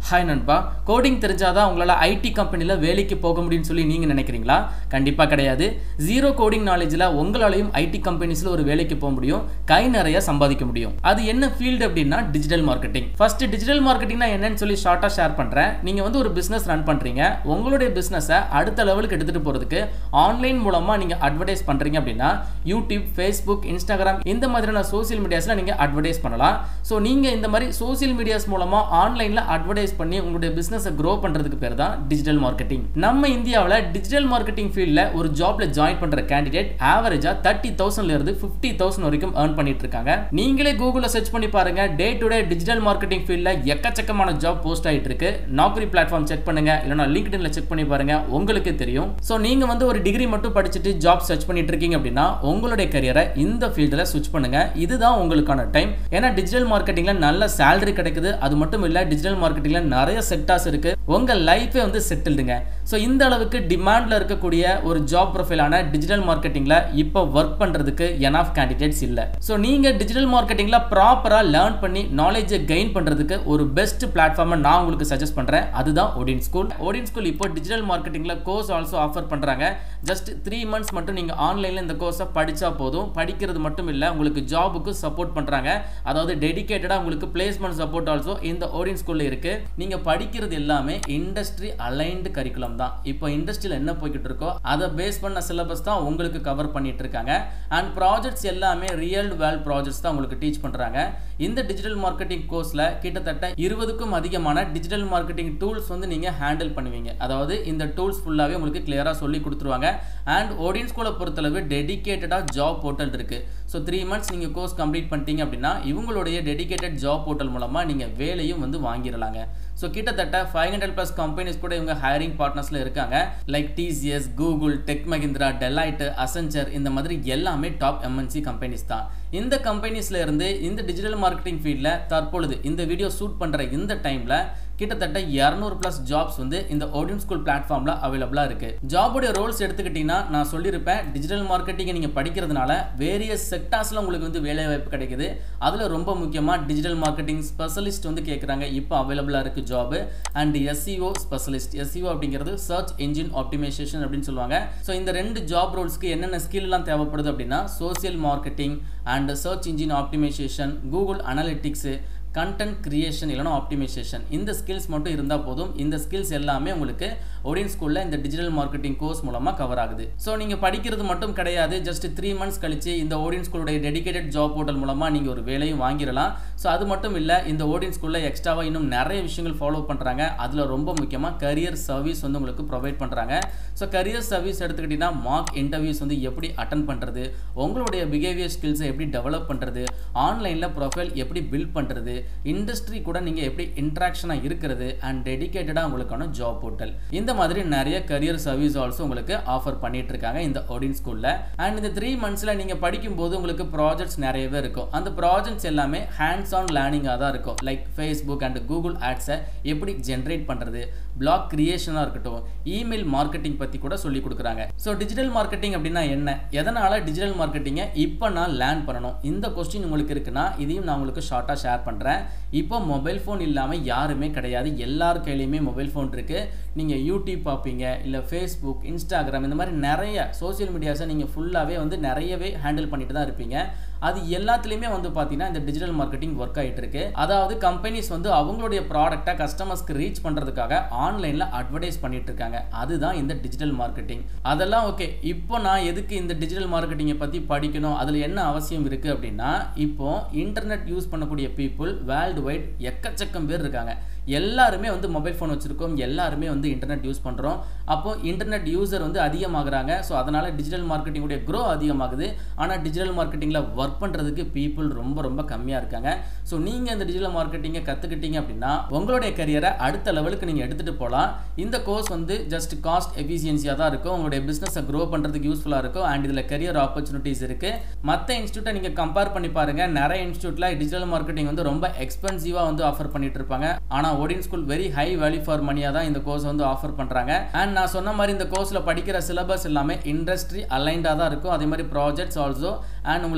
hi நண்பா coding தெரிஞ்சாதான் உங்களால் ஐடி கம்பெனியில் வேலைக்கு போக முடியும்னு சொல்லி நீங்கள் நினைக்கிறீங்களா கண்டிப்பாக கிடையாது ஜீரோ கோடிங் நாலேஜில் உங்களாலையும் ஐடி கம்பெனிஸில் ஒரு வேலைக்கு போக முடியும் கை நிறைய சம்பாதிக்க முடியும் அது என்ன ஃபீல்டு அப்படின்னா டிஜிட்டல் மார்க்கெட்டிங் ஃபர்ஸ்ட் டிஜிட்டல் மார்க்கெட்டிங்னா என்னன்னு சொல்லி ஷார்ட்டாக ஷேர் பண்ணுறேன் நீங்கள் வந்து ஒரு பிஸ்னஸ் ரன் பண்ணுறீங்க உங்களுடைய பிஸ்னஸை அடுத்த லெவலுக்கு எடுத்துகிட்டு போகிறதுக்கு ஆன்லைன் மூலமாக நீங்கள் அட்வர்டைஸ் பண்ணுறீங்க அப்படின்னா யூடியூப் ஃபேஸ்புக் இன்ஸ்டாகிராம் இந்த மாதிரியான சோசியல் மீடியாஸில் நீங்கள் அட்வர்டைஸ் பண்ணலாம் ஸோ நீங்கள் இந்த மாதிரி சோசியல் மீடியாஸ் மூலமாக ஆன்லைனில் அட்வர்டைஸ் பண்ணி உங்களுடைய பிஸ்னஸை க்ரோ பண்ணுறதுக்கு பேர் தான் டிஜிட்டல் மார்க்கெட்டிங் நம்ம இந்தியாவில் டிஜிட்டல் மார்க்கெட்டிங் ஃபீல்டில் ஒரு ஜாப்ல ஜாயின் பண்ணுற கேண்டிடேட் ஆவரேஜாக தேர்ட்டி தௌசண்ட்ல இருந்து ஃபிஃப்டி தௌசண்ட் வரைக்கும் ஏர்ன் பண்ணிட்டு இருக்காங்க நீங்களே கூகுளில் சர்ச் பண்ணி பாருங்க day to day digital marketing ஃபீல்டில் எக்கச்சக்கமான ஜாப் போஸ்ட் ஆகிட்டு இருக்கு நாக்ரி பிளாட்ஃபார்ம் செக் பண்ணுங்க இல்லைனா லிங்க்டின்ல செக் பண்ணி பாருங்க உங்களுக்கு தெரியும் ஸோ நீங்க வந்து ஒரு டிகிரி மட்டும் படிச்சுட்டு ஜாப் சர்ச் பண்ணிட்டு இருக்கீங்க அப்படின்னா உங்களுடைய கரியரை இந்த ஃபீல்டில் ஸ்விட்ச் பண்ணுங்க இதுதான் உங்களுக்கான டைம் ஏன்னா டிஜிட்டல் மார்க்கெட்டிங்ல நல்ல சேலரி கிடைக்குது அது மட்டும் இல்ல டிஜிட்டல் மார்க்கெட்டிங்ல நிறைய செக்டார்ஸ் இருக்கு உங்க லைஃபே வந்து செட்டில்டுங்க ஸோ இந்த அளவுக்கு டிமாண்ட்ல இருக்கக்கூடிய ஒரு ஜாப் ப்ரொஃபைலான டிஜிட்டல் மார்க்கெட்டிங்ல இப்போ ஒர்க் பண்றதுக்கு எனாஃப் கேண்டிடேட்ஸ் இல்ல ஸோ நீங்க டிஜிட்டல் மார்க்கெட்டிங்ல ப்ராப்பரா லேர்ன் பண்ணி நாலேஜை கெயின் பண்றதுக்கு ஒரு பெஸ்ட் பிளாட்ஃபார்மை நான் உங்களுக்கு சஜஸ்ட் பண்றேன் அதுதான் ஓடின் ஸ்கூல் ஓடின் ஸ்கூல் இப்போ டிஜிட்டல் மார்க்கெட்டிங்ல கோர்ஸ் ஆல்சோ ஆஃபர் பண்றாங்க ஜஸ்ட் த்ரீ மந்த்ஸ் மட்டும் நீங்க ஆன்லைன்ல இந்த கோர்ஸை படிச்சா போதும் படிக்கிறது மட்டும் இல்ல உங்களுக்கு ஜாபுக்கு சப்போர்ட் பண்றாங்க அதாவது டெடிகேட்டடா உங்களுக்கு பிளேஸ்மெண்ட் சப்போர்ட் ஆல்சோ இந்த ஓடின் ஸ்கூல்ல இருக்கு நீங்க படிக்கிறது எல்லாமே இண்டஸ்ட்ரி அலைன்டு கரிக்குலம் தான் இப்போ இண்டஸ்ட்ரியில் என்ன போய்கிட்டு இருக்கோ அதை பேஸ் பண்ண சிலபஸ் தான் உங்களுக்கு கவர் பண்ணிட்டு இருக்காங்க அண்ட் ப்ராஜெக்ட்ஸ் எல்லாமே ரியல் வேல் ப்ராஜெக்ட்ஸ் தான் உங்களுக்கு டீச் பண்றாங்க இந்த டிஜிட்டல் மார்க்கெட்டிங் கோர்ஸ்ல கிட்டத்தட்ட இருபதுக்கும் அதிகமான டிஜிட்டல் மார்க்கெட்டிங் டூல்ஸ் வந்து நீங்க ஹேண்டில் பண்ணுவீங்க அதாவது இந்த டூல்ஸ் ஃபுல்லாவே உங்களுக்கு கிளியரா சொல்லி கொடுத்துருவாங்க அண்ட் ஓடியன் ஸ்கூலை பொறுத்தளவு டெடிகேட்டடாக ஜாப் போர்ட்டல் இருக்கு ஸோ த்ரீ மந்த்ஸ் நீங்கள் கோர்ஸ் கம்ப்ளீட் பண்ணிட்டீங்க அப்படின்னா இவங்களுடைய டெடிகேட்டட் ஜாப் போர்ட்டல் மூலமாக நீங்கள் வேலையும் வந்து வாங்கிடலாங்க ஸோ கிட்டத்தட்ட ஃபைவ் ஹண்ட்ரட் ப்ளஸ் கம்பெனிஸ் கூட இவங்க ஹையரிங் பார்ட்னர்ஸில் இருக்காங்க like TCS Google Tech Mahindra Deloitte Accenture இந்த மாதிரி எல்லாமே டாப் எம்என்சி கம்பெனிஸ் தான் இந்த கம்பெனிஸ்ல இருந்து இந்த டிஜிட்டல் மார்க்கெட்டிங் ஃபீல்டில் தற்பொழுது இந்த வீடியோ ஷூட் பண்ணுற இந்த டைமில் கிட்டத்தட்ட இரநூறு ப்ளஸ் ஜாப்ஸ் வந்து இந்த ஓடியம் ஸ்கூல் பிளாட்ஃபார்மில் அவைலபிளாக இருக்குது ஜாபுடைய ரோல்ஸ் எடுத்துக்கிட்டிங்கன்னா நான் சொல்லியிருப்பேன் டிஜிட்டல் மார்க்கெட்டிங்கை நீங்கள் படிக்கிறதுனால வேரியஸ் செக்டார்ஸில் உங்களுக்கு வந்து வேலை வாய்ப்பு கிடைக்குது அதில் ரொம்ப முக்கியமாக டிஜிட்டல் மார்க்கெட்டிங் ஸ்பெஷலிஸ்ட் வந்து கேட்குறாங்க இப்போ அவைலபிளாக இருக்குது job and SEO specialist SEO அப்படிங்கிறது சர்ச் என்ஜின் ஆப்டிமைசேஷன் அப்படின்னு சொல்லுவாங்க ஸோ இந்த ரெண்டு ஜாப் ரோல்ஸ்க்கு என்னென்ன ஸ்கில்லாம் தேவைப்படுது அப்படின்னா social marketing and search engine optimisation Google analytics content creation இல்லைனா ஆப்டிமைசேஷன் இந்த ஸ்கில்ஸ் மட்டும் இருந்தால் போதும் இந்த ஸ்கில்ஸ் எல்லாமே உங்களுக்கு ஒடியன் ஸ்கூலில் இந்த டிஜிட்டல் மார்க்கெட்டிங் கோர்ஸ் மூலமாக கவர் ஆகுது ஸோ நீங்கள் படிக்கிறது மட்டும் கிடையாது ஜஸ்ட் த்ரீ மந்த்ஸ் கழிச்சு இந்த ஓடியன் ஸ்கூலுடைய டெடிகேட்டட் ஜாப் போர்ட்டல் மூலமாக நீங்கள் ஒரு வேலையும் வாங்கிடலாம் ஸோ அது மட்டும் இல்லை இந்த ஓடியன் ஸ்கூலில் எக்ஸ்ட்ராவாக இன்னும் நிறைய விஷயங்கள் ஃபாலோ பண்ணுறாங்க அதில் ரொம்ப முக்கியமாக கரியர் சர்வீஸ் வந்து உங்களுக்கு ப்ரொவைட் பண்ணுறாங்க ஸோ கரியர் சர்வீஸ் எடுத்துக்கிட்டிங்கன்னா மார்க் இன்டர்வியூஸ் வந்து எப்படி அட்டன் பண்ணுறது உங்களுடைய பிஹேவியர் ஸ்கில்ஸை எப்படி டெவலப் பண்ணுறது ஆன்லைனில் ப்ரொஃபைல் எப்படி பில்ட் பண்ணுறது இண்டஸ்ட்ரி கூட நீங்கள் எப்படி இன்ட்ராக்ஷனாக இருக்கிறது அண்ட் டெடிக்கேட்டடாக உங்களுக்கான ஜாப் போர்ட்டல் இந்த மாதிரி நிறைய கரியர் சர்வீஸ் ஆல்சோ உங்களுக்கு ஆஃபர் பண்ணிட்டு இருக்காங்க இந்த ஒடின் ஸ்கூலில் அண்ட் இந்த த்ரீ மந்த்ஸில் நீங்கள் படிக்கும்போது உங்களுக்கு ப்ராஜெக்ட்ஸ் நிறையவே இருக்கும் அந்த ப்ராஜெக்ட்ஸ் எல்லாமே ஹேண்ட்ஸ் ஆன் லேர்னிங்காக தான் இருக்கும் லைக் ஃபேஸ்புக் அண்ட் கூகுள் ஆட்ஸை எப்படி ஜென்ரேட் பண்ணுறது பிளாக் கிரியேஷனாக இருக்கட்டும் இமெயில் மார்க்கெட்டிங் பற்றி கூட சொல்லி கொடுக்குறாங்க ஸோ டிஜிட்டல் மார்க்கெட்டிங் அப்படின்னா என்ன எதனால் டிஜிட்டல் மார்க்கெட்டிங்கை இப்போ நான் லேர்ன் பண்ணணும் இந்த கொஸ்டின் உங்களுக்கு இருக்குன்னா இதையும் நான் உங்களுக்கு ஷார்ட்டாக ஷேர் பண்ணுறேன் இப்போ மொபைல் ஃபோன் இல்லாமல் யாருமே கிடையாது எல்லார் கையிலையுமே மொபைல் ஃபோன் இருக்குது நீங்கள் யூடியூப் பார்ப்பீங்க இல்லை ஃபேஸ்புக் இன்ஸ்டாகிராம் இந்த மாதிரி நிறைய சோசியல் மீடியாஸை நீங்கள் ஃபுல்லாகவே வந்து நிறையவே ஹேண்டில் பண்ணிட்டு தான் இருப்பீங்க அது எல்லாத்துலேயுமே வந்து பார்த்தீங்கன்னா இந்த டிஜிட்டல் மார்க்கெட்டிங் ஒர்க் ஆகிட்டு இருக்கு அதாவது கம்பெனிஸ் வந்து அவங்களுடைய ப்ராடக்ட்டை கஸ்டமர்ஸ்க்கு ரீச் பண்ணுறதுக்காக ஆன்லைனில் அட்வர்டைஸ் பண்ணிட்டு இருக்காங்க அதுதான் இந்த டிஜிட்டல் மார்க்கெட்டிங் அதெல்லாம் ஓகே இப்போ நான் எதுக்கு இந்த டிஜிட்டல் மார்க்கெட்டிங்கை பற்றி படிக்கணும் அதில் என்ன அவசியம் இருக்குது அப்படின்னா இப்போ இன்டர்நெட் யூஸ் பண்ணக்கூடிய பீப்புள் வேர்ல்டு வைட் எக்கச்சக்கம் பேர் இருக்காங்க எல்லாருமே வந்து மொபைல் ஃபோன் வச்சுருக்கோம் எல்லாருமே வந்து இன்டர்நெட் யூஸ் பண்ணுறோம் அப்போ இன்டர்நெட் யூசர் வந்து அதிகமாகறாங்க ஸோ அதனால் டிஜிட்டல் மார்க்கெட்டிங்குடைய க்ரோ அதிகமாகுது ஆனால் டிஜிட்டல் மார்க்கெட்டிங்கில் ஒர்க் பண்ணுறதுக்கு பீப்புள் ரொம்ப ரொம்ப கம்மியாக இருக்காங்க ஸோ நீங்கள் இந்த டிஜிட்டல் மார்க்கெட்டிங்கை கற்றுக்கிட்டீங்க அப்படின்னா உங்களுடைய கரியரை அடுத்த லெவலுக்கு நீங்கள் எடுத்துகிட்டு போகலாம் இந்த கோர்ஸ் வந்து ஜஸ்ட் காஸ்ட் எஃபிஷியன்சியாக தான் இருக்கும் உங்களுடைய பிஸ்னஸை க்ரோ பண்ணுறதுக்கு யூஸ்ஃபுல்லாக இருக்கும் அண்ட் இதில் கரியர் ஆப்பர்ச்சுனிட்டிஸ் இருக்குது மற்ற இன்ஸ்டியூட்டை நீங்கள் கம்பேர் பண்ணி பாருங்கள் நிறைய இன்ஸ்டியூட்டில் டிஜிட்டல் மார்க்கெட்டிங் வந்து ரொம்ப எக்ஸ்பென்சிவாக வந்து ஆஃபர் பண்ணிட்டு இருப்பாங்க ஆனால் Odin school very high value for மணியாக தான் இந்த கோர்ஸ் வந்து ஆஃபர் பண்ணுறாங்க அண்ட் நான் சொன்ன மாதிரி இந்த கோர்ஸில் படிக்கிற சிலபஸ் எல்லாமே இண்டஸ்ட்ரி அலைண்டாக தான் இருக்கும் அதே மாதிரி ப்ராஜெக்ட்ஸ் ஆல்சோ அண்ட் உங்களுக்கு மார்க்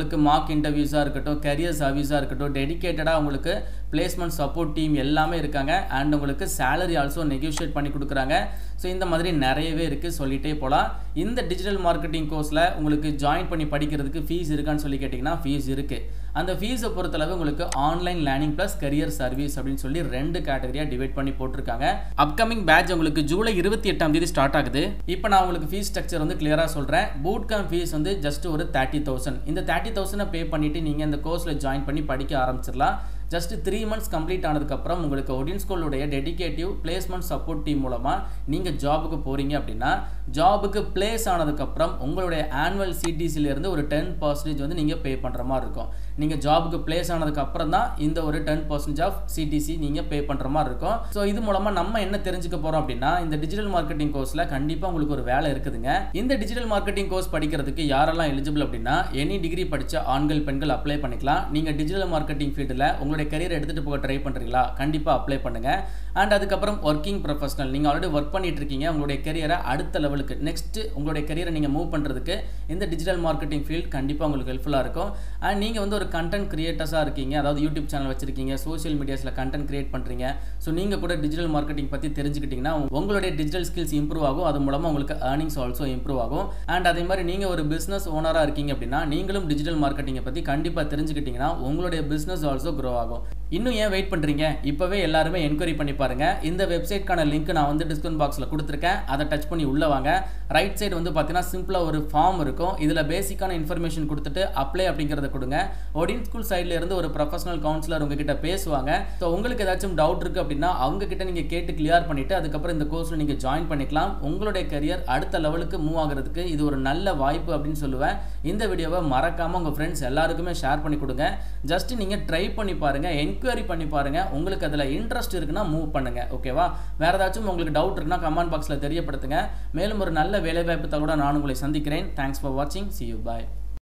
மார்க் இன்டர்வியூஸாக இருக்கட்டும் கரியர் சர்வீஸாக இருக்கட்டும் டெடிக்கேட்டடாக உங்களுக்கு பிளேஸ்மெண்ட் சப்போர்ட் டீம் எல்லாமே இருக்காங்க அண்ட் உங்களுக்கு சேலரி ஆல்சோ நெகோஷியேட் பண்ணி கொடுக்குறாங்க ஸோ இந்த மாதிரி நிறையவே இருக்குது சொல்லிட்டே போகலாம் இந்த டிஜிட்டல் மார்க்கெட்டிங் கோர்ஸில் உங்களுக்கு ஜாயின் பண்ணி படிக்கிறதுக்கு ஃபீஸ் இருக்கான்னு சொல்லி கேட்டிங்கன்னா ஃபீஸ் இருக்குது அந்த ஃபீஸை பொறுத்தளவு உங்களுக்கு online learning plus career service அப்படின்னு சொல்லி ரெண்டு கேட்டகரியாக டிவைட் பண்ணி போட்டிருக்காங்க அப்கமிங் பேட்ச் உங்களுக்கு ஜூலை இருபத்தி எட்டாம் தேதி ஸ்டார்ட் ஆகுது இப்போ நான் உங்களுக்கு ஃபீஸ் ஸ்ட்ரக்சர் வந்து கிளியராக சொல்கிறேன் பூட் கேம்ப் ஃபீஸ் வந்து ஜஸ்ட் ஒரு தேர்ட்டி தௌசண்ட் இந்த தேர்ட்டி தௌசண்டை பே பண்ணிவிட்டு நீங்கள் இந்த கோர்ஸில் ஜாயின் பண்ணி படிக்க ஆரம்பிச்சிடலாம் ஜஸ்ட் த்ரீ மந்த்ஸ் கம்ப்ளீட் ஆனதுக்கப்புறம் உங்களுக்கு ஒடின் ஸ்கூலுடைய டெடிகேட்டிவ் பிளேஸ்மெண்ட் சப்போர்ட் டீம் மூலமாக நீங்கள் ஜாபுக்கு போகிறீங்க அப்படின்னா ஜாபுக்கு பிளேஸ் ஆனதுக்கப்புறம் உங்களுடைய ஆனுவல் சிடிசிலேருந்து ஒரு டென் பர்சன்டேஜ் வந்து நீங்கள் பே பண்ணுற மாதிரி இருக்கும் நீங்கள் ஜாபுக்கு பிளேஸ் ஆனதுக்கப்புறம் தான் இந்த ஒரு டென் பர்சன்டேஜ் ஆஃப் சிடிசி நீங்கள் பே பண்ணுற மாதிரி இருக்கும் ஸோ இது மூலமாக நம்ம என்ன தெரிஞ்சுக்க போகிறோம் அப்படின்னா இந்த டிஜிட்டல் மார்க்கெட்டிங் கோர்ஸில் கண்டிப்பாக உங்களுக்கு ஒரு வேலை இருக்குதுங்க இந்த டிஜிட்டல் மார்க்கெட்டிங் கோர்ஸ் படிக்கிறதுக்கு யாரெல்லாம் எலிஜிபிள் அப்படின்னா எனி டிகிரி படித்த ஆண்கள் பெண்கள் அப்ளை பண்ணிக்கலாம் நீங்கள் டிஜிட்டல் மார்க்கெட்டிங் ஃபீல்டில் உங்களுடைய கரியர் எடுத்துகிட்டு போக ட்ரை பண்ணுறீங்களா கண்டிப்பாக அப்ளை பண்ணுங்கள் அண்ட் அதுக்கப்புறம் ஒர்க்கிங் ப்ரொஃபஷனல் நீங்கள் ஆல்ரெடி ஒர்க் பண்ணிட்டு இருக்கீங்க உங்களுடைய கரியரை அடுத்த லெவலுக்கு நெக்ஸ்ட் உங்களுடைய கரியரை நீங்கள் மூவ் பண்ணுறதுக்கு இந்த டிஜிட்டல் மார்க்கெட்டிங் ஃபீல்ட் கண்டிப்பாக உங்களுக்கு ஹெல்ப்ஃபுல்லாக இருக்கும் அண்ட் நீங்கள் வந்து ஒரு கண்டென்ட் கிரியேட்டர்ஸாக இருக்கீங்க அதாவது யூடியூப் சேனல் வச்சிருக்கீங்க சோஷியல் மீடியாஸில் கண்டென்ட் கிரியேட் பண்ணுறீங்க ஸோ நீங்கள் கூட டிஜிட்டல் மார்க்கெட்டிங் பற்றி தெரிஞ்சுக்கிட்டிங்கன்னா உங்களுடைய டிஜிட்டல் ஸ்கில்ஸ் இம்ப்ரூவ் ஆகும் அது மூலமாக உங்களுக்கு ஏர்னிங்ஸ் ஆல்சோ இம்ப்ரூவ் ஆகும் அண்ட் அதே மாதிரி நீங்கள் ஒரு பிஸ்னஸ் ஓனராக இருக்கீங்க அப்படின்னா நீங்களும் டிஜிட்டல் மார்க்கெட்டிங்கை பற்றி கண்டிப்பாக தெரிஞ்சுக்கிட்டிங்கன்னா உங்களுடைய பிஸ்னஸ் ஆல்சோ க்ரோ ஆகும் இன்னும் ஏன் வெயிட் பண்ணுறீங்க இப்போவே எல்லாருமே என்கொயரி பண்ணி பாருங்க இந்த வெப்சைட்கான லிங்க் நான் வந்து டிஸ்கவுண்ட் பாக்ஸில் கொடுத்துருக்கேன் அதை டச் பண்ணி உள்ளே வாங்க ரைட் சைடு வந்து பார்த்தீங்கன்னா சிம்பிளாக ஒரு ஃபார்ம் இருக்கும் இதில் பேசிக்கான இன்ஃபர்மேஷன் கொடுத்துட்டு அப்ளை அப்படிங்கிறத கொடுங்க ஒடின் ஸ்கூல் சைடில் இருந்து ஒரு ப்ரொஃபஷனல் கவுன்சிலர் உங்ககிட்ட பேசுவாங்க ஸோ உங்களுக்கு ஏதாச்சும் டவுட் இருக்குது அப்படின்னா அவங்க கிட்ட நீங்கள் கேட்டு கிளியர் பண்ணிவிட்டு அதுக்கப்புறம் இந்த கோர்ஸில் நீங்கள் ஜாயின் பண்ணிக்கலாம் உங்களுடைய கரியர் அடுத்த லெவலுக்கு மூவ் ஆகிறதுக்கு இது ஒரு நல்ல வாய்ப்பு அப்படின்னு சொல்லுவேன் இந்த வீடியோவை மறக்காமல் உங்கள் ஃப்ரெண்ட்ஸ் எல்லாருக்குமே ஷேர் பண்ணி கொடுங்க ஜஸ்ட் நீங்கள் ட்ரை பண்ணி பாருங்கள் என்கொயரி பண்ணி பாருங்கள் உங்களுக்கு அதில் இன்ட்ரெஸ்ட் இருக்குன்னா மூவ் பண்ணுங்கள் ஓகேவா வேறு ஏதாச்சும் உங்களுக்கு டவுட் இருக்குன்னா கமெண்ட் பாக்ஸில் தெரியப்படுத்துங்க மேலும் ஒரு நல்ல வேலைவாய்ப்பு தகவலோட நான் உங்களை சந்திக்கிறேன் தேங்க்ஸ் ஃபார் வாட்சிங் சி யூ பாய்